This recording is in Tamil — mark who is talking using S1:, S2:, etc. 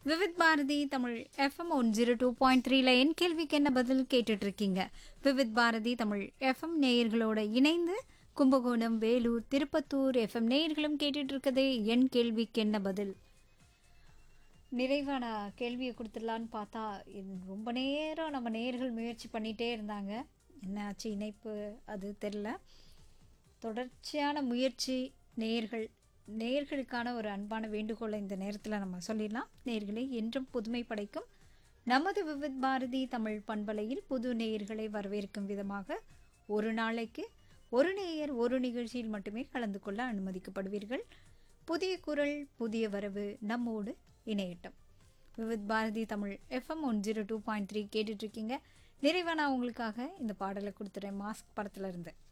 S1: Vividh Bharati Tamil FM one zero two point த்ரீல என் கேள்விக்கு என்ன பதில் கேட்டுட்டு இருக்கீங்க விவித் பாரதி தமிழ் எஃப்எம் நேயர்களோட இணைந்து கும்பகோணம் வேலூர் திருப்பத்தூர் எஃப்எம் நேயர்களும் கேட்டுட்டு இருக்கதே என் கேள்விக்கு என்ன பதில் நிறைவான கேள்வியை கொடுத்துடலான்னு பார்த்தா இது ரொம்ப நேரம் நம்ம நேயர்கள் முயற்சி பண்ணிகிட்டே இருந்தாங்க என்ன ஆச்சு இணைப்பு அது தெரில தொடர்ச்சியான முயற்சி நேயர்கள் நேயர்களுக்கான ஒரு அன்பான வேண்டுகோளை இந்த நேரத்தில் நம்ம சொல்லிடலாம் நேயர்களை என்றும் புதுமை படைக்கும் நமது விவித் பாரதி தமிழ் பண்பலையில் புது நேயர்களை வரவேற்கும் விதமாக ஒரு நாளைக்கு ஒரு நேயர் ஒரு நிகழ்ச்சியில் மட்டுமே கலந்து கொள்ள அனுமதிக்கப்படுவீர்கள் புதிய குரல் புதிய வரவு நம்மோடு இணையட்டும் Vividh Bharati Tamil FM one zero two point three கேட்டுட்ருக்கீங்க நிறைவாக நான் உங்களுக்காக இந்த பாடலை கொடுத்துறேன் மாஸ்க் படத்துல இருந்து